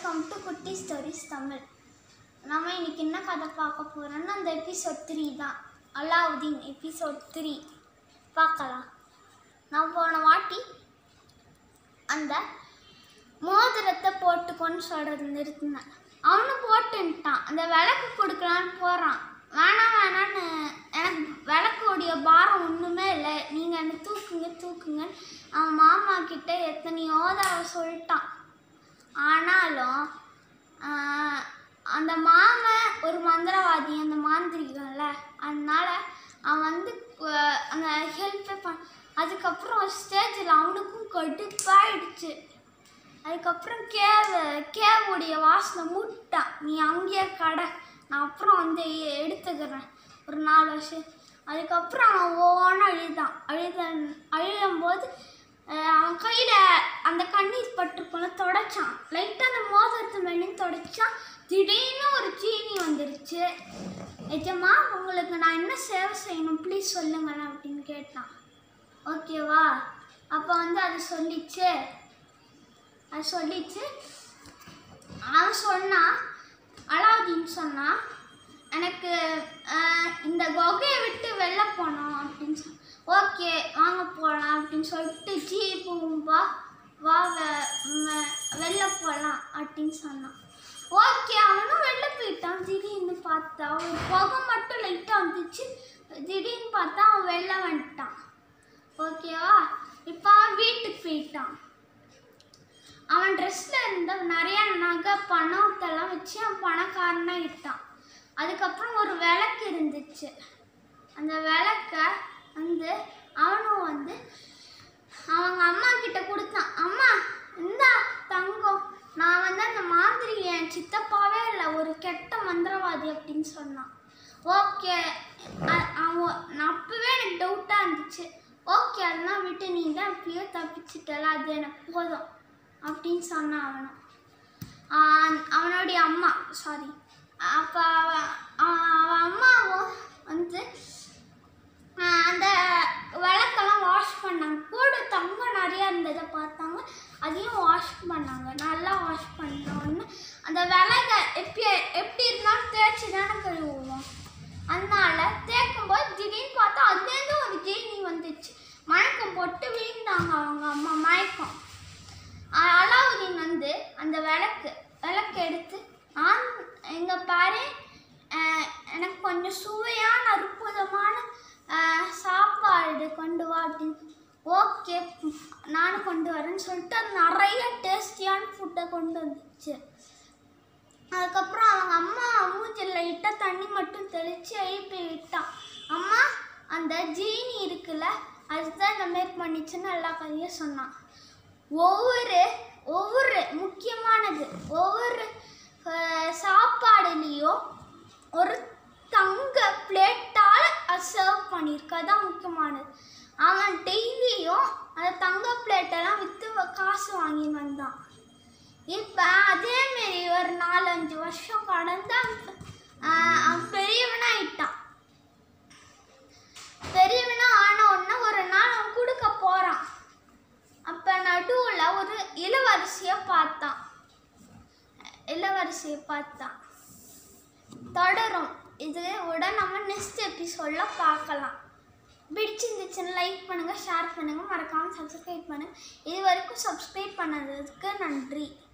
welcome to Kutty stories Tamil நம்ம இன்னைக்கு என்ன கதை பார்க்க போகிறோம்னா அந்த எபிசோட் த்ரீ தான் அலாவுதீன் எபிசோட் த்ரீ பார்க்கலாம் நான் போன வாட்டி அந்த மோதிரத்தை போட்டுக்கோன்னு சொல்கிறது நிறுத்தினேன் அவனும் போட்டுன்ட்டான் அந்த விளக்கு கொடுக்கலான்னு போகிறான் வேணாம் வேணான்னு எனக்கு விளக்குடைய பாரம் ஒன்றுமே இல்லை நீங்கள் என்ன தூக்குங்க தூக்குங்க அவன் மாமா கிட்ட எத்தனையோ தடவை சொல்லிட்டான் ஆனாலும் ஆஹ், அந்த மாமன் ஒரு மந்திரவாதி அந்த மாந்திரிகம்ல அதனால அவன் வந்து அஹ், அந்த ஹெல்ப்பே பண்ண அதுக்கப்புறம் ஸ்டேஜில் அவனுக்கும் கடுப்பாயிடுச்சு அதுக்கப்புறம் கேவ கேவுடைய வாசனை மூட்டான் நீ அங்கேயே கடை நான் அப்புறம் வந்து எ- எடுத்துக்கிறேன் ஒரு நாலு வருஷம் அதுக்கப்புறம் அவன் ஓன அழுதான் அழுத அழுகும் போது அஹ், அவன் கையில் அந்த கண்ணீர் பட்டுக்குள்ள தொடச்சான் லைட்டாக அந்த மோதிரத்து மேலேயும் தொடச்சான் திடீர்னு ஒரு சீனி வந்துருச்சு நிஜமா உங்களுக்கு நான் என்ன சேவை செய்யணும் ப்ளீஸ் சொல்லுங்களேன் அப்படின்னு கேட்டான் ஓகேவா அப்போ வந்து அது சொல்லிச்சு அது சொல்லிச்சு அவன் சொன்னான் அலாவுதீன் சொன்னான் எனக்கு ஆஹ், இந்த குகையை விட்டு வெளில போனோம் அப்படின்னு சொன்ன ஓகே வாங்க போகலாம் அப்படின்னு சொல்லிட்டு ஜீப்பும் வா வா வெ- வெ- வெளில போகலாம் அப்படின்னு சொன்னான் ஓகே அவனும் வெளில போயிட்டான் திடீர்னு பார்த்தா ஒரு புகை மட்டும் லைட்டாக வந்துச்சு திடீர்னு பார்த்தா அவன் வெளில வந்துட்டான் ஓகேவா இப்போ அவன் வீட்டுக்கு போயிட்டான் அவன் ட்ரெஸ்ஸில் இருந்த நிறைய நகை பணத்தெல்லாம் வச்சு அவன் பணக்காரனாக இட்டான் அதுக்கப்புறம் ஒரு விளக்கு இருந்துச்சு அந்த விளக்க வந்து அவனும் வந்து அவங்க அம்மா கிட்ட கொடுத்தான் அம்மா இந்தா தங்கம் நான் வந்து அந்த மாதிரி என் சித்தப்பாவே இல்லை ஒரு கெட்ட மந்திரவாதி அப்படின்னு சொன்னான் ஓகே அவன் நான் அப்பவே எனக்கு டவுட்டாக இருந்துச்சு ஓகே அதெல்லாம் விட்டு நீ தான் எப்பயோ தப்பிச்சிட்டல அது எனக்கு போதும் அப்படின்னு சொன்னான் அவனும் ஆஹ் அவனுடைய அம்மா சாரி அப்போ அவன் அம்மாவும் வந்து ஆஹ் அந்த விளக்கெல்லாம் வாஷ் பண்ணாங்க கூட தங்கம் நிறையா இருந்ததை பார்த்தாங்க அதையும் வாஷ் பண்ணாங்க நல்லா வாஷ் பண்ணோன்னு அந்த விளக்க எப்படி எப்படி இருந்தாலும் தேய்ச்சி தானே கழுவுவோம் அதனால தேய்க்கும் போது திடீர்னு பார்த்தா அதுலேருந்து ஒரு ஜீனி வந்துச்சு மயக்கம் போட்டு விழுந்தாங்க அவங்க அம்மா மயக்கம் அ- அலாவுதீன் வந்து அந்த விளக்கு விளக்கு எடுத்து நான் எங்க பாரு அஹ், எனக்கு கொஞ்சம் சுவையான அற்புதமான அஹ், சாப்பாடு கொண்டு வா அப்படின்னு ஓகே நானும் கொண்டு வரேன்னு சொல்லிட்டு அது நிறைய டேஸ்டியான ஃபுட்டை கொண்டு வந்துச்சு அதுக்கப்புறம் அவங்க அம்மா மூஞ்சில் லைட்டாக தண்ணி மட்டும் தெளித்து எழுப்பி விட்டான் அம்மா அந்த ஜீனி இருக்குல்ல அதுதான் இந்த மாரி பண்ணிச்சுன்னு எல்லா கதையும் சொன்னான் ஒவ்வொரு ஒவ்வொரு முக்கியமானது ஒவ்வொரு அஹ், சாப்பாடுலேயும் ஒரு தங்க பிளேட்டால் சர்வ் பண்ணியிருக்கு அதான் முக்கியமானது அவன் டெய்லியும் அந்த தங்க பிளேட்டெல்லாம் விற்று காசு வாங்கின்னு வந்தான் இப்போ அதேமாரி ஒரு நாலஞ்சு வருஷம் கடந்து அவன், ஆஹ், அவன் பெரியவனாயிட்டான் பெரியவனா ஆன உடனே ஒரு நாள் அவன் கொடுக்க போகிறான் அப்போ நடுவில் ஒரு இளவரசியை பார்த்தான் இளவரசியை பார்த்தான் தொடரும் இது விட நம்ம நெக்ஸ்ட் எபிசோடில் பார்க்கலாம் பிடிச்சிருந்துச்சுன்னு லைக் பண்ணுங்கள் ஷேர் பண்ணுங்கள் மறக்காமல் சப்ஸ்கிரைப் பண்ணுங்கள் இது வரைக்கும் சப்ஸ்கிரைப் பண்ணதுக்கு நன்றி